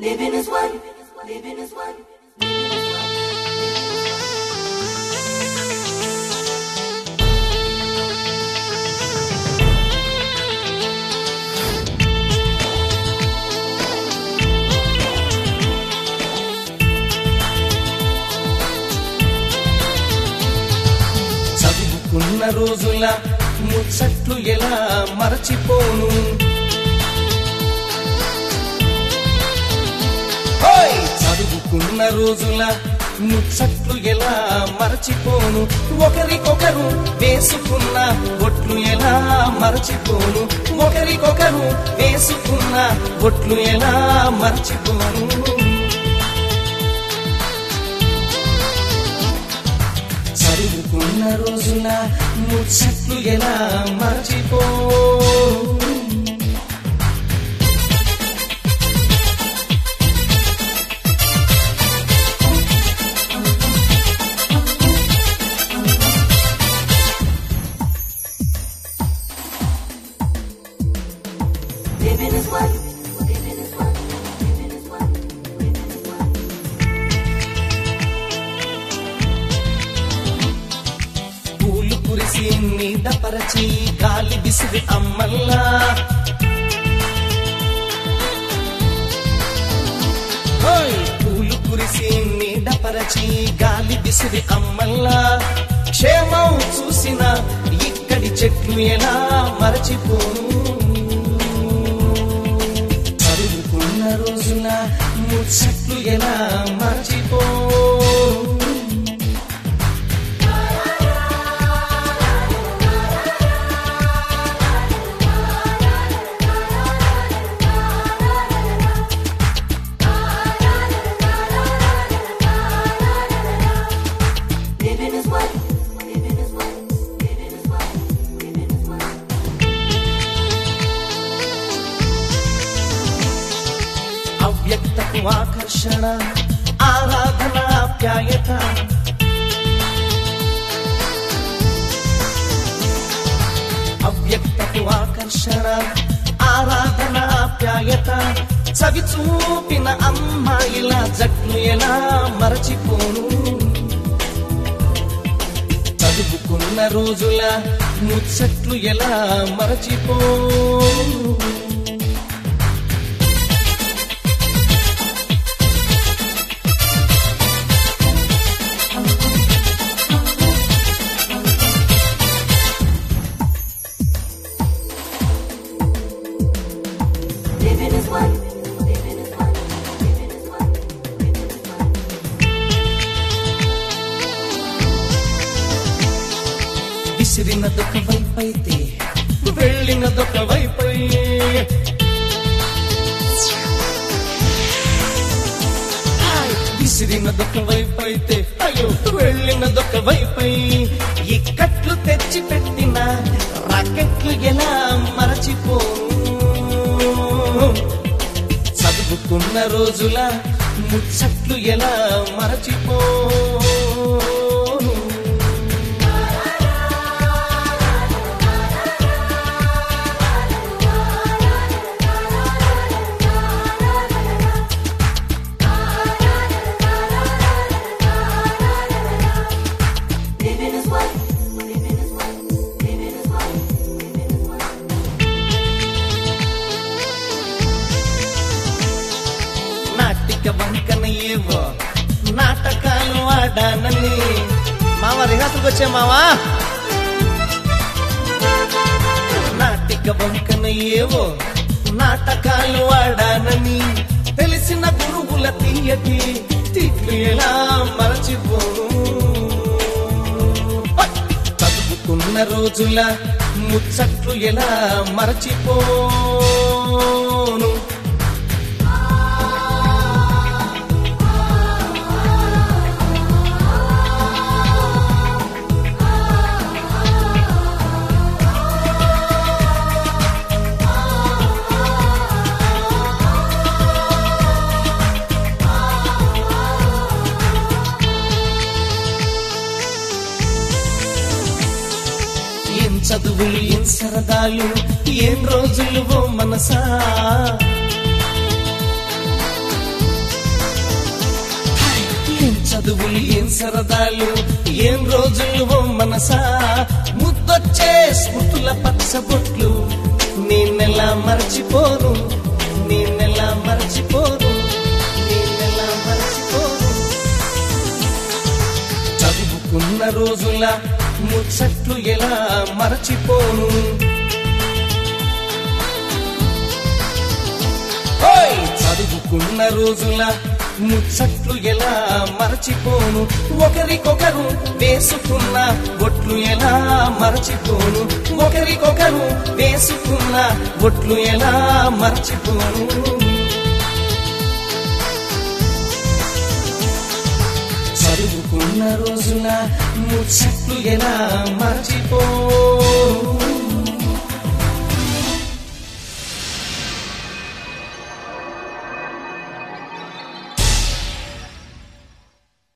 Living is one. Living is one. చదువుకున్న రోజుల ముచ్చట్లు ఎలా మరచిపోను హోయ్! చదువుకున్న రోజుల ముచ్చట్లు ఎలా మరచిపోను ఒకరికొకరు వేసుకున్న బొట్లు ఎలా మరచిపోను ఒకరికొకరు వేసుకున్న బొట్లు ఎలా మరచిపోను చదువుకున్న రోజున ముచ్చట్లు ఎలా మర్చిపో Living is one. Living is one. Living is one. Living is one. పూలు కురిసి నీడపరచి గాలి విసిరి అమ్మల్లా హోయ్! పూలు కురిసి నీడపరచి గాలి విసిరి అమ్మల్లా క్షేమం చూసిన ఇక్కడి చెట్లు ఎలా మరచిపోను చదువుకున్న రోజున ముచ్చట్లు ఎలా మరచిపో Living is one. Living is one. Living is one. Living is one. అవ్యక్తకు ఆకర్షణ ఆరాధన ఆప్యాయత అవ్యక్తకు ఆకర్షణ ఆరాధన ఆప్యాయత చవి చూపిన అమ్మాయిల జట్లు ఎలా మరచిపోను చదువుకున్న రోజుల ముచ్చట్లు ఎలా మరచిపోను Living is one. Living is one. Living is one. Living is one. విసిరినదొక వైపైతే వెళ్ళినదొక వైపై హాయ్! విసిరినదొక వైపైతే అయ్యో వెళ్ళినదొక వైపై ఇక్కట్లు తెచ్చి పెట్టిన రాకెట్లు ఎలా మరచిపోను చదువుకున్న రోజుల ముచ్చట్లు ఎలా మరచిపోను Living is one. Living is one. Living is one. Living is one. నాటిక వంకన ఏవో నాటకాలు ఆడానని మామ రిహార్సల్కి వచ్చే మావా నాటిక వంకన ఏవో నాటకాలు ఆడానని తెలిసిన గురువుల తీయటి తిట్లు ఎలా మరచిపోను చదువుకున్న రోజుల ముచ్చట్లు ఎలా మరచిపోను ఏం చదువులు ఏం సరదాలు ఏం రోజులు ఓ మనసా చదువులు ఏం సరదాలు ఏం రోజులు ఓ మనసా ముద్దొచ్చే స్మృతుల పచ్చబొట్లు నేనెలా మర్చిపోను నేనెలా మర్చిపోను నేనెలా మర్చిపోను చదువుకున్న రోజుల ముచ్చట్లు ఎలా మరచిపోను ఓయ్! చదువుకున్న రోజుల ముచ్చట్లు ఎలా మరచిపోను ఒకరికొకరు వేసుకున్న బొట్లు ఎలా మరచిపోను ఒకరికొకరు వేసుకున్న బొట్లు ఎలా మరచిపోను చదువుకున్న రోజుల ముచ్చట్లు ఎలా మరచిపోను